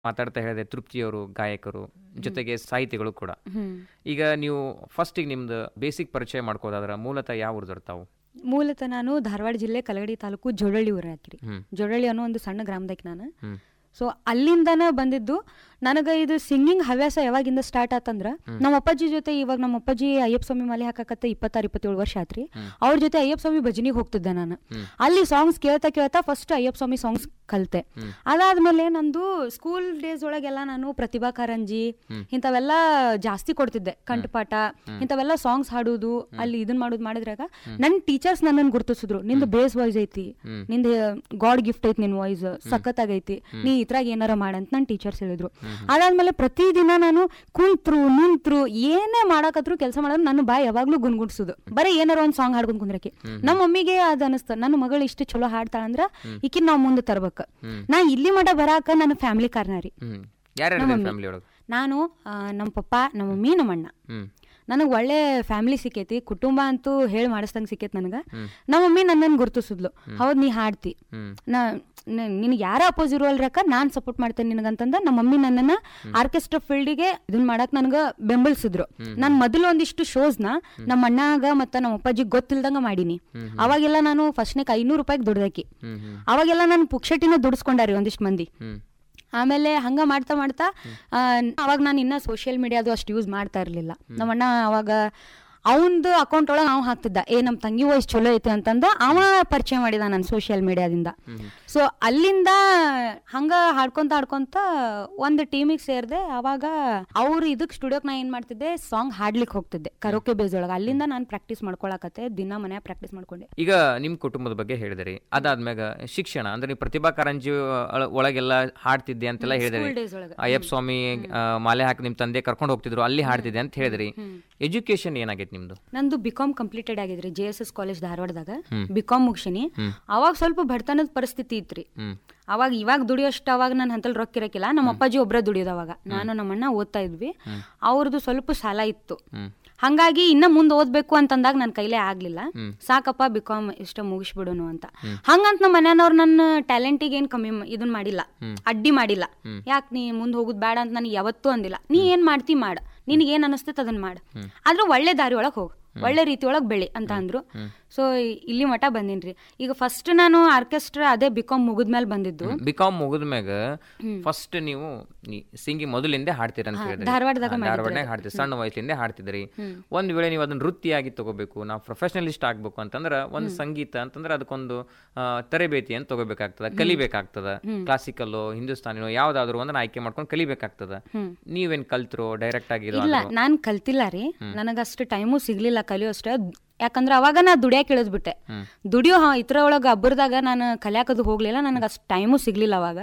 ಮಾತಾಡ್ತಾ ಹೇಳಿದೆ ತೃಪ್ತಿಯವರು ಗಾಯಕರು ಜೊತೆಗೆ ಸಾಹಿತಿಗಳು ಕೂಡ ಹ್ಮ್ ಈಗ ನೀವು ಫಸ್ಟಿಗೆ ನಿಮ್ದು ಬೇಸಿಕ್ ಪರಿಚಯ ಮಾಡ್ಕೋದಾದ್ರೆ ಮೂಲತಃ ಯಾವ ಊರ್ದವ್ರು ತಾವು ಮೂಲತಃ ನಾನು ಧಾರವಾಡ ಜಿಲ್ಲೆ ಕಲಗಡಿ ತಾಲೂಕು ಜೋಡಳ್ಳಿ ಊರ ಹಾಕಿರಿ ಹ್ಮ್ ಜೋಡಳ್ಳಿ ಅನ್ನೋ ಒಂದು ಸಣ್ಣ ಗ್ರಾಮದಕ್ಕೆ ನಾನು ಹ್ಮ್ ಸೊ ಅಲ್ಲಿಂದನೇ ಬಂದಿದ್ದು ನನಗೆ ಇದು ಸಿಂಗಿಂಗ್ ಹವ್ಯಾಸ ಯಾವಾಗಿಂದ ಸ್ಟಾರ್ಟ್ ಆತಂದ್ರ ನಮ್ಮ ಅಪ್ಪಾಜಿ ಜೊತೆ ಇವಾಗ ನಮ್ಮ ಅಪ್ಪಾಜಿ ಅಯ್ಯಪ್ಪ ಸ್ವಾಮಿ ಮಾಲೆ ಹಾಕಕತ್ತ ಇಪ್ಪತ್ತಾರು ಇಪ್ಪತ್ತೇಳು ವರ್ಷ ಆತ್ರಿ ಅವ್ರ ಜೊತೆ ಅಯ್ಯಪ್ಪ ಸ್ವಾಮಿ ಭಜನಿಗೆ ಹೋಗ್ತಿದ್ದೆ ನಾನು ಅಲ್ಲಿ ಸಾಂಗ್ಸ್ ಕೇಳ್ತಾ ಕೇಳ್ತಾ ಫಸ್ಟ್ ಅಯ್ಯಪ್ಪ ಸ್ವಾಮಿ ಸಾಂಗ್ಸ್ ಕಲ್ತೆ ಅದಾದ್ಮೇಲೆ ನಂದು ಸ್ಕೂಲ್ ಡೇಸ್ ಒಳಗೆಲ್ಲ ನಾನು ಪ್ರತಿಭಾ ಕಾರಂಜಿ ಇಂಥವೆಲ್ಲ ಜಾಸ್ತಿ ಕೊಡ್ತಿದ್ದೆ ಕಂಠಪಾಠ ಇಂಥವೆಲ್ಲ ಸಾಂಗ್ಸ್ ಹಾಡೋದು ಅಲ್ಲಿ ಇದನ್ ಮಾಡೋದು ಮಾಡಿದ್ರಾಗ ನನ್ನ ಟೀಚರ್ಸ್ ನನ್ನನ್ನು ಗುರ್ತಿಸಿದ್ರು ನಿಂದು ಬೇಸ್ ವಾಯ್ಸ್ ಐತಿ ನಿಂದ ಗಾಡ್ ಗಿಫ್ಟ್ ಐತಿ ನಿನ್ ವಾಯ್ಸ್ ಸಖತ್ತಾಗೈತಿ ನೀ ಇದ್ರಾಗ ಏನಾರ ಮಾಡಂತ ನನ್ನ ಟೀಚರ್ಸ್ ಹೇಳಿದ್ರು ಅದಾದ್ಮೇಲೆ ಪ್ರತಿದಿನ ನಾನು ಕುಂತ್ರು ನಿಂತ್ರು ಏನೇ ಮಾಡಕತ್ರು ಕೆಲಸ ಮಾಡೋದು ನನ್ನ ಬಾಯ್ ಯಾವಾಗ್ಲೂ ಗುನ್ಗುಡ್ಸುದು ಬರೀ ಏನಾರ ಒಂದ್ ಸಾಂಗ್ ಹಾಡ್ಕೊಂಡ್ ಕುಂದ್ರಕ್ಕೆ ನಮ್ಮ ಮಮ್ಮಿಗೆ ಅದ್ ಅನಿಸ್ತ ನನ್ನ ಮಗಳು ಇಷ್ಟು ಚಲೋ ಹಾಡ್ತಾಳಂದ್ರ ಈಕಿನ್ ನಾವ್ ಮುಂದೆ ತರ್ಬೇಕ ನಾ ಇಲ್ಲಿ ಮಠ ಬರಾಕ ನನ್ನ ಫ್ಯಾಮಿಲಿ ಕಾರಣ ರೀ ಹ್ಮ್ ಯಾರ್ಯಾರು ಫ್ಯಾಮಿಲಿ ಒಳಗೆ ನಾನು ಆ, ನಮ್ಮ ಪಪ್ಪ ನಮ್ಮ ಮಮ್ಮಿ ನಮ್ಮ ಅಣ್ಣ ಹ್ಮ್ ನನಗೆ ಒಳ್ಳೆ ಫ್ಯಾಮಿಲಿ ಸಿಕ್ಕೈತಿ ಕುಟುಂಬ ಅಂತೂ ಹೇಳಿ ಮಾಡಿಸ್ದಂಗೆ ಸಿಕ್ಕೈತಿ ನನಗೆ ನಮ್ಮ ಮಮ್ಮಿ ನನ್ನನ್ನು ಗುರ್ತಿಸಿದ್ಲು ಹೌದು ನೀ ಹಾಡ್ತಿ ಹ್ಮ್ ನಾ ನಿನಗೆ ಯಾರ ಅಪೋಸ್ ಇರುವಲ್ರಕ್ಕ ನಾನು ಸಪೋರ್ಟ್ ಮಾಡ್ತೇನೆ ನಿನಗಂತಂದ ನಮ್ಮ ಮಮ್ಮಿ ನನ್ನನ್ನ ಆರ್ಕೆಸ್ಟ್ರಾ ಫೀಲ್ಡಿಗೆ ಇದನ್ನ ಮಾಡಕ್ ನನಗೆ ಬೆಂಬಲಿಸಿದ್ರು ನಾನು ಮೊದಲು ಒಂದಿಷ್ಟು ಶೋಸ್ನ ನಮ್ಮ ಅಣ್ಣಾಗ ಮತ್ತು ನಮ್ಮ ಅಪ್ಪಾಜಿ ಗೊತ್ತಿಲ್ದಂಗ ಮಾಡೀನಿ ಅವಾಗೆಲ್ಲ ನಾನು ಫಸ್ಟ್ನೇಕ್ ಐನೂರು ರೂಪಾಯಿಗೆ ದುಡ್ದಾಕಿ ಹ್ಮ್ ಹ್ಮ್ ಅವಾಗೆಲ್ಲ ನಾನು ಪುಕ್ಷಟಿನ ದುಡಿಸ್ಕೊಂಡಾರಿ ಒಂದಿಷ್ಟು ಮಂದಿ ಹ್ಮ್ ಆಮೇಲೆ ಹಂಗ ಮಾಡ್ತಾ ಮಾಡ್ತಾ ಆ, ಅವಾಗ ನಾನು ಇನ್ನ ಸೋಷಿಯಲ್ ಮೀಡಿಯಾದು ಅಷ್ಟು ಯೂಸ್ ಮಾಡ್ತಾ ಇರಲಿಲ್ಲ ನಮ್ಮಣ್ಣ ಅವಾಗ ಅವಂದು ಅಕೌಂಟ್ ಒಳಗೆ ಅವ ಹಾಕ್ತಿದ್ದ ಏ ನಮ್ಮ ತಂಗಿ ವಾಯ್ಸ್ ಚಲೋ ಐತೆ ಅಂತಂದು ಅವ ಪರಿಚಯ ಮಾಡಿದ ನಾನು ಸೋಷಿಯಲ್ ಮೀಡಿಯಾದಿಂದ ಸೊ ಅಲ್ಲಿಂದ ಹಂಗ ಹಾಡ್ಕೊಂತ ಹಾಡ್ಕೊಂತ ಒಂದು ಟೀಮಿಗೆ ಸೇರಿದೆ ಅವಾಗ ಅವ್ರು ಇದಕ್ಕೆ ಸ್ಟುಡಿಯೋಗೆ ನಾ ಏನು ಮಾಡ್ತಿದ್ದೆ ಸಾಂಗ್ ಹಾಡ್ಲಿಕ್ಕೆ ಹೋಗ್ತಿದ್ದೆ ಕರೋಕೆ ಬೇಸ್ ಒಳಗೆ ಅಲ್ಲಿಂದ ನಾನು ಪ್ರಾಕ್ಟೀಸ್ ಮಾಡ್ಕೊಳಕತ್ತೆ ದಿನ ಮನ್ಯಾಗ ಪ್ರಾಕ್ಟೀಸ್ ಮಾಡ್ಕೊಂಡೆ ಈಗ ನಿಮ್ಮ ಕುಟುಂಬದ ಬಗ್ಗೆ ಹೇಳಿದಿರಿ ಅದಾದ್ಮ್ಯಾಗ ಶಿಕ್ಷಣ ಅಂದ್ರೆ ನೀವು ಪ್ರತಿಭಾ ಕಾರಂಜಿ ಒಳ- ಒಳಗೆಲ್ಲ ಹಾಡ್ತಿದ್ದೆ ಅಂತೆಲ್ಲ ಹೇಳಿದಿರಿ ಡೇಸ್ ಒಳಗೆ ಅಯ್ಯಪ್ಪ ಸ್ವಾಮಿ ಆ, ಮಾಲೆ ಹಾಕಿ ನಿಮ್ ತಂದೆ ಕರ್ಕೊಂಡು ಹೋಗ್ತಿದ್ರು ಅಲ್ಲಿ ಹಾಡ್ತಿದ್ದೆ ಅಂತ ಹೇಳಿದ್ರಿ ಎಜುಕೇಶನ್ ಏನಾಗೈತಿ ನಿಮ್ದು ನಂದು ಬಿಕಾಮ್ ಕಂಪ್ಲೀಟೆಡ್ ಆಗಿದ್ರಿ ಜೆ ಎಸ್ ಎಸ್ ಕಾಲೇಜ್ ಧಾರವಾಡದಾಗ ಬಿಕಾಮ್ ಮುಗಿಸಿನಿ ಅವಾಗ ಸ್ವಲ್ಪ ಬಡತನದ ಪರಿಸ್ಥಿತಿ ಇತ್ರಿ ಹ್ಮ್ ಅವಾಗ ಇವಾಗ ದುಡಿಯೋಷ್ಟು ಅವಾಗ ನನ್ನ ಹಂತಲ್ಲಿ ರೊಕ್ಕ ಇರಕ್ಕಿಲ್ಲ ನಮ್ಮ ಅಪ್ಪಾಜಿ ಒಬ್ಬರೇ ದುಡಿಯೋದು ಅವಾಗ ನಾನು ನಮ್ಮ ಅಣ್ಣ ಓದ್ತಾ ಇದ್ವಿ ಅವ್ರದ್ದು ಸ್ವಲ್ಪ ಸಾಲ ಇತ್ತು ಹ್ಮ್ ಹಂಗಾಗಿ ಇನ್ನ ಮುಂದೆ ಓದ್ಬೇಕು ಅಂತಂದಾಗ ನನ್ನ ಕೈಲೇ ಆಗ್ಲಿಲ್ಲ ಸಾಕಪ್ಪ ಬಿಕಾಮ್ ಇಷ್ಟ ಮುಗಿಸ್ಬಿಡೋನು ಅಂತ ಹಂಗಂತ ನಮ್ಮ ಮನೆಯವ್ರು ನನ್ನ ಟ್ಯಾಲೆಂಟಿಗೆ ಏನ್ ಕಮ್ಮಿ ಮ- ಇದನ್ ಮಾಡಿಲ್ಲ ಅಡ್ಡಿ ಮಾಡಿಲ್ಲ ಯಾಕೆ ನೀ ಮುಂದೆ ಹೋಗುದ್ ಬೇಡ ಅಂತ ನನಗೆ ಯಾವತ್ತೂ ಅಂದಿಲ್ಲ ನೀ ಏನ್ ಮಾಡ್ತಿ ಮಾಡ ನಿನಗೆ ಏನ್ ಅನಿಸ್ತೈತೆ ಅದನ್ನ ಮಾಡ ಆದ್ರೆ ಒಳ್ಳೆ ದಾರಿ ಒಳಗೆ ಹೋಗು ಒಳ್ಳೆ ರೀತಿ ಒಳಗೆ ಬೆಳಿ ಅಂತ ಅಂದ್ರು ಸೊ ಇಲ್ಲಿ ಮಠ ಬಂದಿನ್ರಿ ಈಗ ಫಸ್ಟ್ ನಾನು ಆರ್ಕೆಸ್ಟ್ರಾ ಅದೇ ಬಿಕಾಮ್ ಮುಗಿದ್ಮೇಲೆ ಬಂದಿದ್ದು ಬಿಕಾಮ್ ಮುಗಿದ್ಮ್ಯಾಗ ಫಸ್ಟ್ ನೀವು ಸಿಂಗಿಂಗ್ ಮೊದಲಿಂದ ಹಾಡ್ತೀರ ಅಂತ ಹೇಳಿದ್ರಿ ಧಾರವಾಡದಾಗ ಹಾ, ಧಾರವಾಡನಾಗ ಹಾಡ್ತೀರಿ ಸಣ್ಣ ವಯಸ್ಸಿಂದ ಹಾಡ್ತಿದ್ರಿ ಒಂದ್ ವೇಳೆ ನೀವು ಅದನ್ನ ವೃತ್ತಿಯಾಗಿ ತಗೋಬೇಕು ನಾವು ಪ್ರೊಫೆಷನಲಿಸ್ಟ್ ಆಗ್ಬೇಕು ಅಂತಂದ್ರ ಒಂದು ಸಂಗೀತ ಅಂತಂದ್ರೆ ಅದಕ್ಕೊಂದು ಆ, ತರಬೇತಿ ಅಂತ ತಗೋಬೇಕಾಗ್ತದ ಕಲಿಬೇಕಾಗ್ತದ ಕ್ಲಾಸಿಕಲ್ ಹಿಂದೂಸ್ತಾನಿನೋ ಯಾವ್ದಾದ್ರು ಒಂದನ್ನ ಆಯ್ಕೆ ಮಾಡ್ಕೊಂಡು ಕಲಿಬೇಕಾಗ್ತದ ನೀವೇನ್ ಕಲ್ತ್ರೋ ಡೈರೆಕ್ಟ್ ಆಗಿರೋ ಇಲ್ಲ ನಾನ್ ಕಲ್ತಿಲ್ಲ ರೀ ನನಗಷ್ಟು ಟೈಮು ಸಿಗ್ಲಿಲ್ಲ ಕಲಿಯೋಷ್ಟ ಯಾಕಂದ್ರೆ ಅವಾಗ ನಾ ದುಡಿಯಾಕ ಇಳಿದ್ಬಿಟ್ಟೆ ದುಡಿಯೋ ಹಾ ಇತರ ಒಳಗ ಹಬ್ಬರದಾಗ ನಾನು ಕಲಿಯಾಕದು ಹೋಗ್ಲಿಲ್ಲ ನನಗೆ ಅಷ್ಟು ಟೈಮು ಸಿಗ್ಲಿಲ್ಲ ಅವಾಗ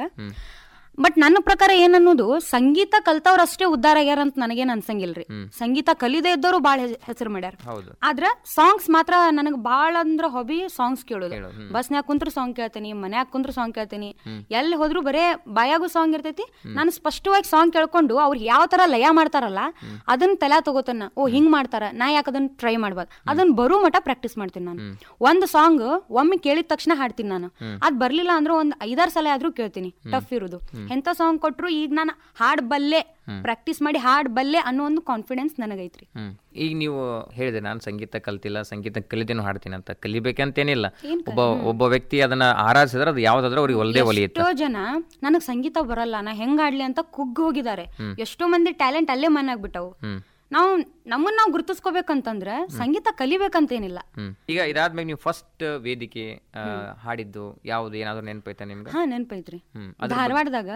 ಬಟ್ ನನ್ನ ಪ್ರಕಾರ ಏನನ್ನೋದು ಸಂಗೀತ ಕಲ್ತವ್ರು ಅಷ್ಟೇ ಉದ್ಧಾರ ಆಗ್ಯಾರ ಅಂತ ನನಗೇನು ಅನ್ಸಂಗಿಲ್ರಿ ಸಂಗೀತ ಕಲಿದೇ ಇದ್ದವರು ಭಾಳ ಹೆಸರು ಮಾಡ್ಯಾರ ಹೌದು ಆದ್ರ ಸಾಂಗ್ಸ್ ಮಾತ್ರ ನನಗೆ ಭಾಳ ಅಂದ್ರ ಹಾಬಿ ಸಾಂಗ್ಸ್ ಕೇಳೋದು ಬಸ್ನ್ಯಾಗ ಕುಂತ್ರ ಸಾಂಗ್ ಕೇಳ್ತೀನಿ ಮನ್ಯಾಗ ಕುಂತ್ರ ಸಾಂಗ್ ಕೇಳ್ತೀನಿ ಎಲ್ಲಿ ಹೋದ್ರು ಬರೇ ಬಾಯಾಗೂ ಸಾಂಗ್ ಇರ್ತೈತಿ ನಾನು ಸ್ಪಷ್ಟವಾಗಿ ಸಾಂಗ್ ಕೇಳ್ಕೊಂಡು ಅವ್ರು ಯಾವ ತರ ಲಯ ಮಾಡ್ತಾರಲ್ಲ ಅದನ್ನ ತಲೆ ತಗೋತಾನ ಓ ಹಿಂಗ್ ಮಾಡ್ತಾರ ನಾ ಯಾಕೆ ಅದನ್ನ ಟ್ರೈ ಮಾಡ್ಬಾರ್ದು ಅದನ್ನ ಬರೋ ಮಟ ಪ್ರಾಕ್ಟೀಸ್ ಮಾಡ್ತೀನಿ ನಾನು ಒಂದು ಸಾಂಗ್ ಒಮ್ಮೆ ಕೇಳಿದ ತಕ್ಷಣ ಹಾಡ್ತೀನಿ ನಾನು ಅದ್ ಬರ್ಲಿಲ್ಲ ಅಂದ್ರೆ ಒಂದ್ ಐದಾರು ಸಲ ಆದ್ರೂ ಕೇಳ್ತೀನಿ ಟಫ್ ಇರೋದು ಎಂತ ಸಾಂಗ್ ಕೊಟ್ರು ಈಗ ನಾನು ಹಾಡ್ ಬಲ್ಲೆ ಪ್ರಾಕ್ಟೀಸ್ ಮಾಡಿ ಹಾಡ್ ಬಲ್ಲೆ ಅನ್ನೋ ಒಂದು ಕಾನ್ಫಿಡೆನ್ಸ್ ನನಗೈತ್ರಿ ಹ್ಮ್ ಈಗ ನೀವು ಹೇಳಿದೆ ನಾನು ಸಂಗೀತ ಕಲ್ತಿಲ್ಲ ಸಂಗೀತ ಕಲಿತೇನು ಹಾಡ್ತೀನಿ ಅಂತ ಕಲಿಬೇಕಂತೇನಿಲ್ಲ ಒಬ್ಬ ಒಬ್ಬ ವ್ಯಕ್ತಿ ಅದನ್ನ ಆರಾಧಿಸಿದ್ರೆ ಅದು ಯಾವ್ದಾದ್ರೂ ಅವ್ರಿಗೆ ಒಲ್ದೇ ಒಲಿಯುತ್ತೆ ಎಷ್ಟೋ ಜನ ನನಗ್ ಸಂಗೀತ ಬರಲ್ಲ ನಾ ಹೆಂಗ್ ಆಡ್ಲಿ ಅಂತ ಕುಗ್ಗ್ ಹೋಗಿದ್ದಾರೆ ಎಷ್ಟೋ ಮಂದಿ ಟ್ಯಾಲೆಂಟ್ ಅಲ್ಲೇ ಮನೆ ಆಗ್ಬಿಟ್ಟವು ಹ್ಮ್ ನಾವು ನಮ್ಮನ್ನ ನಾವು ಗುರುತಿಸ್ಕೋಬೇಕಂತಂದ್ರೆ ಸಂಗೀತ ಕಲಿಬೇಕಂತೇನಿಲ್ಲ ಹ್ಮ್ ಈಗ ಇದಾದ್ಮೇಲೆ ನೀವು ಫಸ್ಟ್ ವೇದಿಕೆ ಆ, ಹಾಡಿದ್ದು ಯಾವ್ದು ಏನಾದ್ರು ನೆನಪೈತಾ ನಿಮ್ಗೆ ಹಾ ನೆನ್ಪೈತ್ರಿ ಹ್ಮ್ ಧಾರವಾಡದಾಗ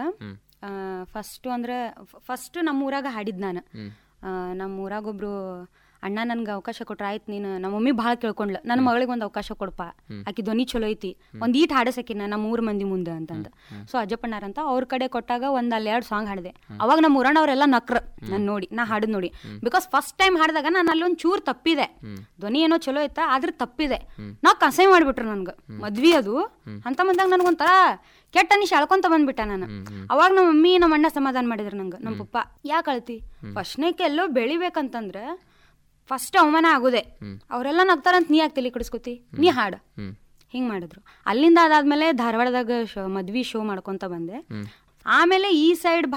ಫಸ್ಟ್ ಅಂದ್ರೆ ಫಸ್ಟ್ ನಮ್ಮ ಊರಾಗ ಹಾಡಿದ್ ನಾನು ಆ, ನಮ್ಮ ಊರಾಗ ಒಬ್ರು ಅಣ್ಣ ನನ್ಗೆ ಅವಕಾಶ ಕೊಟ್ರ ಆಯ್ತು ನೀನು ನಮ್ಮ ಮಮ್ಮಿ ಭಾಳ ಕೇಳ್ಕೊಂಡ್ಲ ನನ್ನ ಮಗಳಿಗೆ ಒಂದು ಅವಕಾಶ ಕೊಡಪ್ಪ ಆಕಿ ಧ್ವನಿ ಚಲೋ ಐತಿ ಒಂದ್ ಈಟ್ ಹಾಡಸಕಿನ ನಮ್ಮ ಊರ್ ಮಂದಿ ಮುಂದೆ ಅಂತಂದ ಸೊ ಅಜ್ಜಪ್ಪಣ್ಣಾರ ಅಂತ ಅವ್ರ ಕಡೆ ಕೊಟ್ಟಾಗ ಒಂದ್ ಅಲ್ಲಿ ಎರಡು ಸಾಂಗ್ ಹಾಡಿದೆ ಅವಾಗ ನಮ್ಮ ಊರಣ್ಣವ್ರೆಲ್ಲ ನಕ್ರ ನಾನು ನೋಡಿ ನಾ ಹಾಡಿದ್ ನೋಡಿ ಬಿಕಾಸ್ ಫಸ್ಟ್ ಟೈಮ್ ಹಾಡಿದಾಗ ನಾನು ಅಲ್ಲೊಂದ್ ಚೂರ್ ತಪ್ಪಿದೆ ಧ್ವನಿ ಏನೋ ಚಲೋ ಐತಾ ಆದ್ರೆ ತಪ್ಪಿದೆ ನಾ ಕಸೈ ಮಾಡ್ಬಿಟ್ರು ನನ್ಗೆ ಮದ್ವಿ ಅದು ಅಂತ ಬಂದಾಗ ನನಗೊಂಥರ ಕೆಟ್ಟ ಅನಿಶ್ ಅಳ್ಕೊಂತ ಬಂದ್ಬಿಟ್ಟ ನಾನು ಅವಾಗ ನಮ್ಮ ಮಮ್ಮಿ ನಮ್ಮ ಅಣ್ಣ ಸಮಾಧಾನ ಮಾಡಿದ್ರು ನಂಗೆ ನಮ್ಮ ಪಪ್ಪ ಯಾಕೆ ಅಳ್ತಿ ಫಸ್ಟ್ನೇಕೆ ಎಲ್ಲೋ ಬೆಳಿಬೇಕಂತಂದ್ರೆ ಫಸ್ಟ್ ಅವಮಾನ ಆಗುದೆ ಅವರೆಲ್ಲ ನಗ್ತಾರಂತ ನೀ ಯಾಕೆ ತಲೆ ಕೆಡಿಸ್ಕೊತಿ ನೀ ಹಾಡು ಹಿಂಗ್ ಮಾಡಿದ್ರು ಅಲ್ಲಿಂದ ಅದಾದ್ಮೇಲೆ ಧಾರವಾಡದಾಗ ಶೋ ಮದ್ವಿ ಶೋ ಮಾಡ್ಕೊಂತ ಬಂದೆ ಆಮೇಲೆ ಈ ಸೈಡ್